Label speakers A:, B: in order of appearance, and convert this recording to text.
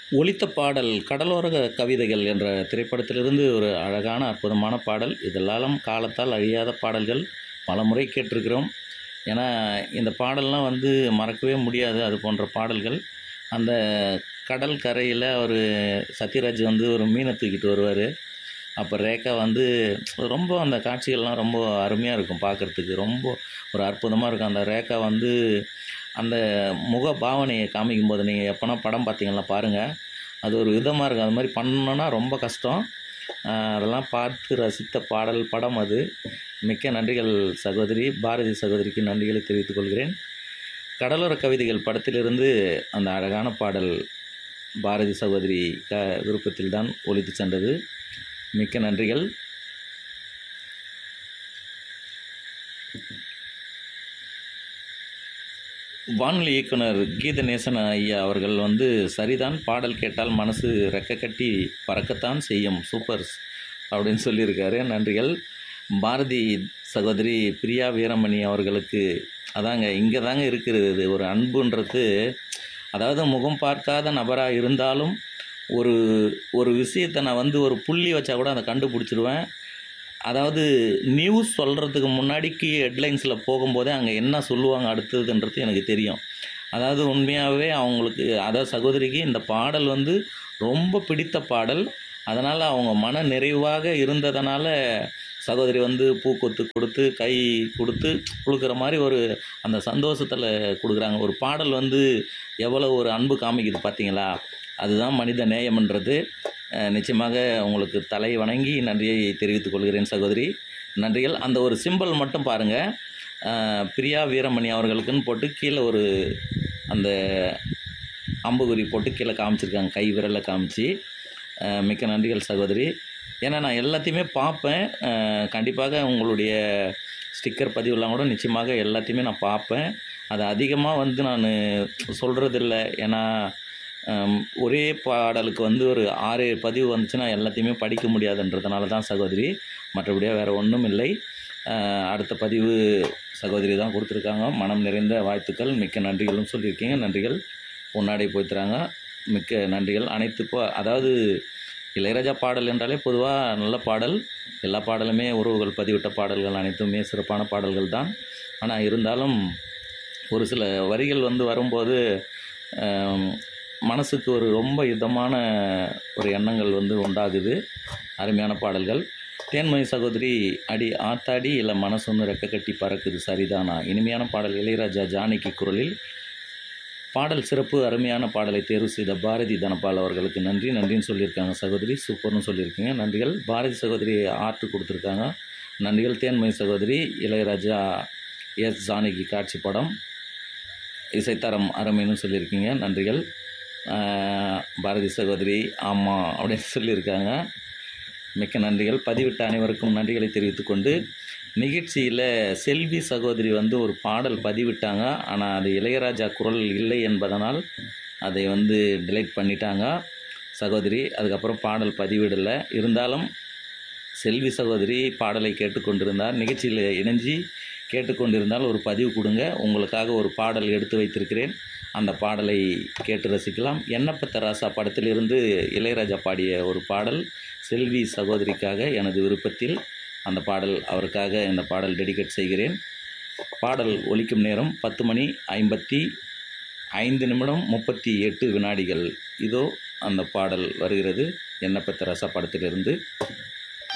A: ஒலித்த பாடல் கடலோர கவிதைகள் என்ற திரைப்படத்திலிருந்து ஒரு அழகான அற்புதமான பாடல் இதெல்லாம் காலத்தால் அழியாத பாடல்கள் பலமுறை கேட்டிருக்கிறோம் ஏன்னா இந்த பாடல்லாம் வந்து மறக்கவே முடியாது அது போன்ற பாடல்கள் அந்த கடல் கரையில் அவர் சத்யராஜ் வந்து ஒரு மீனை தூக்கிட்டு வருவார் அப்போ ரேகா வந்து ரொம்ப அந்த காட்சிகள்லாம் ரொம்ப அருமையாக இருக்கும் பார்க்குறதுக்கு ரொம்ப ஒரு அற்புதமாக இருக்கும் அந்த ரேகா வந்து அந்த முக பாவனையை காமிக்கும் போது நீங்கள் எப்போனா படம் பார்த்தீங்கன்னா பாருங்கள் அது ஒரு விதமாக இருக்கும் அது மாதிரி பண்ணோன்னா ரொம்ப கஷ்டம் ஆஹ் அதெல்லாம் பார்த்து ரசித்த பாடல் படம் அது மிக்க நன்றிகள் சகோதரி பாரதி சகோதரிக்கு நன்றிகளை தெரிவித்துக் கொள்கிறேன் கடலோர கவிதைகள் படத்திலிருந்து அந்த அழகான பாடல் பாரதி சகோதரி க விருப்பத்தில் தான் ஒலித்து சென்றது மிக்க நன்றிகள் வானொலி இயக்குனர் கீதநேசன் ஐயா அவர்கள் வந்து சரிதான் பாடல் கேட்டால் மனசு ரெக்க கட்டி பறக்கத்தான் செய்யும் சூப்பர்ஸ் அப்படின்னு சொல்லியிருக்காரு நன்றிகள் பாரதி சகோதரி பிரியா வீரமணி அவர்களுக்கு அதாங்க இங்கே தாங்க இருக்கிறது ஒரு அன்புன்றது அதாவது முகம் பார்க்காத நபராக இருந்தாலும் ஒரு ஒரு விஷயத்தை நான் வந்து ஒரு புள்ளி வச்சா கூட அதை கண்டுபிடிச்சிருவேன் அதாவது நியூஸ் சொல்கிறதுக்கு முன்னாடிக்கு ஹெட்லைன்ஸில் போகும்போதே அங்கே என்ன சொல்லுவாங்க அடுத்ததுன்றது எனக்கு தெரியும் அதாவது உண்மையாகவே அவங்களுக்கு அதாவது சகோதரிக்கு இந்த பாடல் வந்து ரொம்ப பிடித்த பாடல் அதனால் அவங்க மன நிறைவாக இருந்ததனால சகோதரி வந்து பூக்கொத்து கொடுத்து கை கொடுத்து கொடுக்குற மாதிரி ஒரு அந்த சந்தோஷத்தில் கொடுக்குறாங்க ஒரு பாடல் வந்து எவ்வளோ ஒரு அன்பு காமிக்குது பார்த்தீங்களா அதுதான் மனித நேயம்ன்றது அஹ், நிச்சயமாக உங்களுக்கு தலை வணங்கி நன்றியை தெரிவித்துக் கொள்கிறேன் சகோதரி நன்றிகள் அந்த ஒரு சிம்பல் மட்டும் பாருங்கள் பிரியா வீரமணி அவர்களுக்குன்னு போட்டு கீழே ஒரு அந்த அம்புகுறி போட்டு கீழே காமிச்சிருக்காங்க கை விரலை காமிச்சு அஹ், மிக்க நன்றிகள் சகோதரி ஏன்னா நான் எல்லாத்தையுமே பார்ப்பேன் அஹ், கண்டிப்பாக உங்களுடைய ஸ்டிக்கர் பதிவுலாம் கூட நிச்சயமாக எல்லாத்தையுமே நான் பார்ப்பேன் அது அதிகமாக வந்து நான் சொல்கிறதில்ல ஏன்னா ஹம், ஒரே பாடலுக்கு வந்து ஒரு ஆறு பதிவு வந்துச்சுன்னா எல்லாத்தையுமே படிக்க முடியாதுன்றதுனால தான் சகோதரி மற்றபடியாக வேறு ஒன்றும் இல்லை அஹ், அடுத்த பதிவு சகோதரி தான் கொடுத்துருக்காங்க மனம் நிறைந்த வாழ்த்துக்கள் மிக்க நன்றிகளும் சொல்லியிருக்கீங்க நன்றிகள் பொன்னாடை போய்த்துறாங்க மிக்க நன்றிகள் அனைத்து பா- அதாவது இளையராஜா பாடல் என்றாலே பொதுவாக நல்ல பாடல் எல்லா பாடலுமே உறவுகள் பதிவிட்ட பாடல்கள் அனைத்துமே சிறப்பான பாடல்கள் தான் ஆனால் இருந்தாலும் ஒரு சில வரிகள் வந்து வரும்போது ஆம், மனசுக்கு ஒரு ரொம்ப இதமான ஒரு எண்ணங்கள் வந்து உண்டாகுது அருமையான பாடல்கள் தேன்மொழி சகோதரி அடி ஆத்தாடி இல்லை மனசு ஒன்று ரெக்க கட்டி பறக்குது சரிதானா இனிமையான பாடல் இளையராஜா ஜானகி குரலில் பாடல் சிறப்பு அருமையான பாடலை தேர்வு செய்த பாரதி தனபால் அவர்களுக்கு நன்றி நன்றின்னு சொல்லியிருக்காங்க சகோதரி சூப்பர்னு சொல்லியிருக்கீங்க நன்றிகள் பாரதி சகோதரி ஆர்ட் கொடுத்துருக்காங்க நன்றிகள் தேன்மொழி சகோதரி இளையராஜா எஸ் ஜானகி காட்சி படம் இசைத்தரம் அருமைன்னு சொல்லியிருக்கீங்க நன்றிகள் ஆஹ், பாரதி சகோதரி ஆமாம் அப்படின்னு சொல்லியிருக்காங்க மிக்க நன்றிகள் பதிவிட்ட அனைவருக்கும் நன்றிகளை தெரிவித்துக்கொண்டு நிகழ்ச்சியில் செல்வி சகோதரி வந்து ஒரு பாடல் பதிவிட்டாங்க ஆனால் அது இளையராஜா குரல் இல்லை என்பதனால் அதை வந்து டிலைட் பண்ணிட்டாங்க சகோதரி அதுக்கப்புறம் பாடல் பதிவிடலை இருந்தாலும் செல்வி சகோதரி பாடலை கேட்டுக்கொண்டிருந்தார் நிகழ்ச்சியில் இணைஞ்சி கேட்டுக்கொண்டிருந்தால் ஒரு பதிவு கொடுங்க உங்களுக்காக ஒரு பாடல் எடுத்து வைத்திருக்கிறேன் அந்த பாடலை கேட்டு ரசிக்கலாம் எண்ணப்பத்த ராசா படத்திலிருந்து இளையராஜா பாடிய ஒரு பாடல் செல்வி சகோதரிக்காக எனது விருப்பத்தில் அந்த பாடல் அவருக்காக இந்த பாடல் டெடிகேட் செய்கிறேன் பாடல் ஒலிக்கும் நேரம் பத்து மணி ஐம்பத்தி ஐந்து நிமிடம் முப்பத்தி எட்டு வினாடிகள் இதோ அந்த பாடல் வருகிறது எண்ணப்பத்த ரசா படத்திலிருந்து